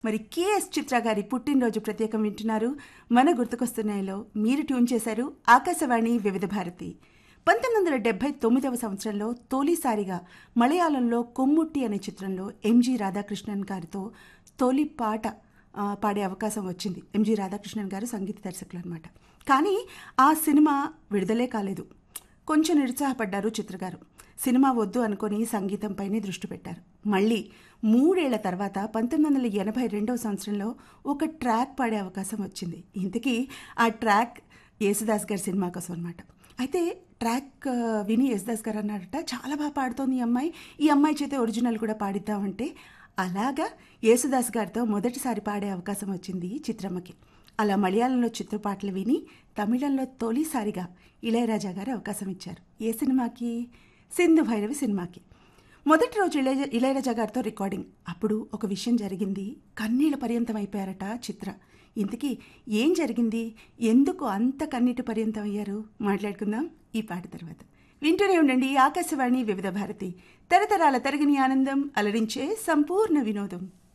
మరి కేఎస్ చిత్ర గారి పుట్టినరోజు ప్రత్యేకం వింటున్నారు మన గుర్తుకొస్తున్నాయిలో మీరు ట్యూన్ చేశారు ఆకాశవాణి వివిధ భారతి పంతొమ్మిది వందల డెబ్బై తొమ్మిదవ సంవత్సరంలో తొలిసారిగా మలయాళంలో కొమ్ముట్టి అనే చిత్రంలో ఎంజి రాధాకృష్ణన్ గారితో తొలి పాట ఆ, పాడే అవకాశం వచ్చింది ఎంజి రాధాకృష్ణన్ గారు సంగీత దర్శకులు అనమాట కానీ ఆ సినిమా విడుదలే కాలేదు కొంచెం నిరుత్సాహపడ్డారు చిత్రగారు సినిమా వద్దు అనుకొని సంగీతంపైనే దృష్టి పెట్టారు మళ్ళీ మూడేళ్ల తర్వాత పంతొమ్మిది వందల ఎనభై రెండవ సంవత్సరంలో ఒక ట్రాక్ పాడే అవకాశం వచ్చింది ఇంతకీ ఆ ట్రాక్ యేసుదాస్ గారి సినిమా కోసం అనమాట అయితే ట్రాక్ ఆ, విని యేసుదాస్ గారు అన్నారట చాలా బాగా పాడుతోంది ఈ అమ్మాయి ఈ అమ్మాయి చేతే ఒరిజినల్ కూడా పాడిద్దామంటే అలాగా యేసుదాస్ గారితో మొదటిసారి పాడే అవకాశం వచ్చింది చిత్రమ్మకి అలా మలయాళంలో చిత్రపాటలు విని తమిళంలో తొలిసారిగా ఇళయరాజా గారు అవకాశం ఇచ్చారు ఏ సినిమాకి సింధు భైరవి సినిమాకి మొదటి రోజు ఇళయ ఇళయరాజా గారితో రికార్డింగ్ అప్పుడు ఒక విషయం జరిగింది కన్నీళ్ళ పర్యంతం అయిపోయారట చిత్ర ఇంతకీ ఏం జరిగింది ఎందుకు అంత కన్నీటి పర్యంతం అయ్యారు మాట్లాడుకుందాం ఈ పాట తర్వాత వింటూనే ఉండండి ఆకాశవాణి వివిధ భారతి తరతరాల తరగని ఆనందం అలరించే సంపూర్ణ వినోదం